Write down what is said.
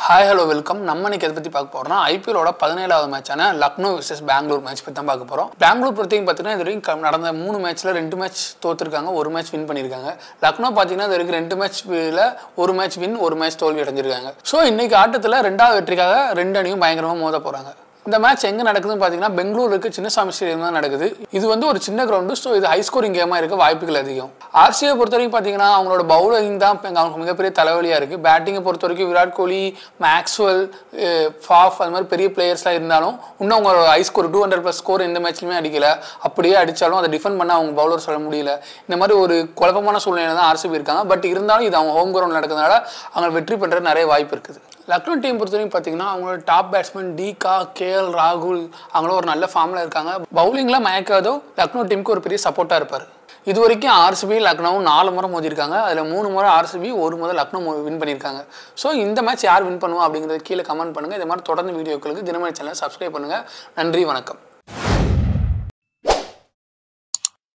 hi hello welcome நம்ம இன்னைக்கு எதை பற்றி பார்க்க போகிறோம்னா ஐபிஎலோட பதினேழாவது மேட்சான லக்னோ vs பெங்களூர் மேட்ச் பற்றி தான் பார்க்க போகிறோம் பெங்களூர் பொறுத்தவரைக்கும் பார்த்தீங்கன்னா இது வரைக்கும் க- நடந்த மூணு மேட்ச்சில் ரெண்டு மேட்ச் தோத்துருக்காங்க ஒரு மேட்ச் வின் பண்ணியிருக்காங்க லக்னோ பார்த்தீங்கன்னா இது வரைக்கும் ரெண்டு மேட்ச்சில் ஒரு மேட்ச் வின் ஒரு மேட்ச் தோல்வி அடைஞ்சிருக்காங்க ஸோ இன்னைக்கு ஆட்டத்தில் ரெண்டாவது வெற்றிக்காக ரெண்டு அணியும் பயங்கரமாக மோத போகிறாங்க இந்த மேட்ச் எங்கே நடக்குதுன்னு பார்த்தீங்கன்னா பெங்களூருக்கு சின்னசாமி ஸ்டேடியம் தான் நடக்குது இது வந்து ஒரு சின்ன கிரவுண்டு ஸோ இது ஹை ஸ்கோரிங் கேமாக இருக்க வாய்ப்புகள் அதிகம் ஆர்சியை பொறுத்த வரைக்கும் பார்த்தீங்கன்னா அவங்களோட பவுலிங் தான் இப்ப அவங்களுக்கு மிகப்பெரிய தலைவலியாக இருக்குது பேட்டிங்கை பொறுத்த வரைக்கும் விராட் கோலி மேக்ஸ்வெல் ஃபாஃப் அது மாதிரி பெரிய பிளேயர்ஸ்லாம் இருந்தாலும் இன்னும் அவங்க high score two hundred plus score எந்த மேட்ச்லையுமே அடிக்கல அப்படியே அடித்தாலும் அதை டிஃபெண்ட் பண்ண அவங்க பவுலர் சொல்ல முடியல இந்த மாதிரி ஒரு குழப்பமான சூழ்நிலை தான் ஆர்சிபி இருக்காங்க பட் இருந்தாலும் இது அவங்க ஹோம் கிரவுண்ட் நடக்கிறதுனால அவங்க வெற்றி பெற நிறைய வாய்ப்பு இருக்குது லக்னோ டீம் பொறுத்த வரைக்கும் பார்த்தீங்கன்னா அவங்களோட டாப் பேட்ஸ்மேன் டிகா கேஎல் ராகுல் அவங்களும் ஒரு நல்ல ஃபார்மில் இருக்காங்க பவுலிங்கில் மயக்காதோ லக்னோ டீமுக்கு ஒரு பெரிய சப்போர்ட்டாக இருப்பார் இது வரைக்கும் ஆர்சிபி லக்னோவும் நாலு முறை மோதிருக்காங்க அதில் மூணு முறை ஆர்சிபி ஒரு முறை லக்னோ வின் பண்ணியிருக்காங்க ஸோ இந்த மேட்ச் யார் வின் பண்ணுவோம் அப்படிங்கிறத கீழே கமெண்ட் பண்ணுங்கள் இது மாதிரி தொடர்ந்து வீடியோக்களுக்கு தினமணி சேனலை சப்ஸ்கிரைப் பண்ணுங்கள் நன்றி வணக்கம்